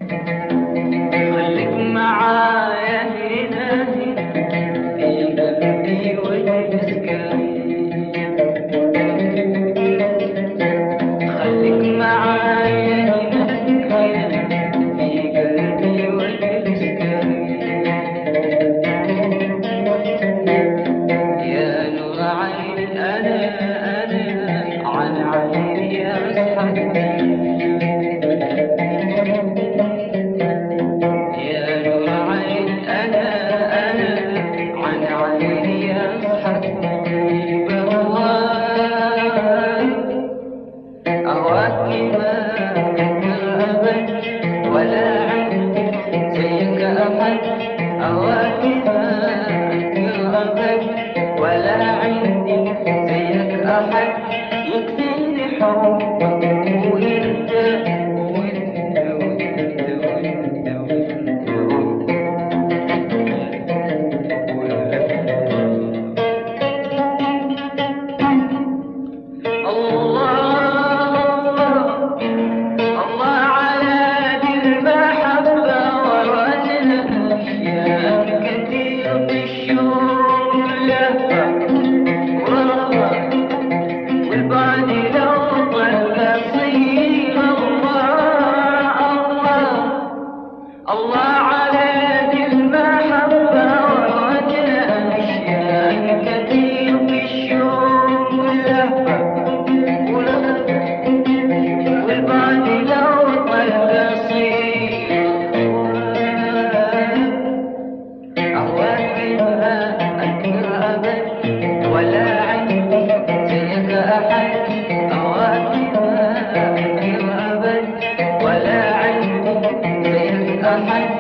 خليك معايا هنا هنا في قلبي واجلس خليك معايا هنا هنا في قلبي واجلس يا نور عيني انا انا عن عيني اصحى يا نور عين أنا أنا عن عيني أضحك بهواك أهواك ما أبد ولا عندي زيك أحد أهواك ما أبد ولا عندي زيك أحد يكفيني حبك وأنت وأنت وأنت وأنت وأنت الله الله على ذي المحبة ورزقنا أشياء كثير بالشوق لهفة ورغبة والبعد لو ضل صير الله الله الله على ذي المحبة ورزقنا أشياء كثير بالشوق لهفة ورغبة والبعد لو طل قصير أهواك ما أكثر أبد ولا عندي زيك أحد أهواك ما أكثر أبد ولا عندي زيك أحد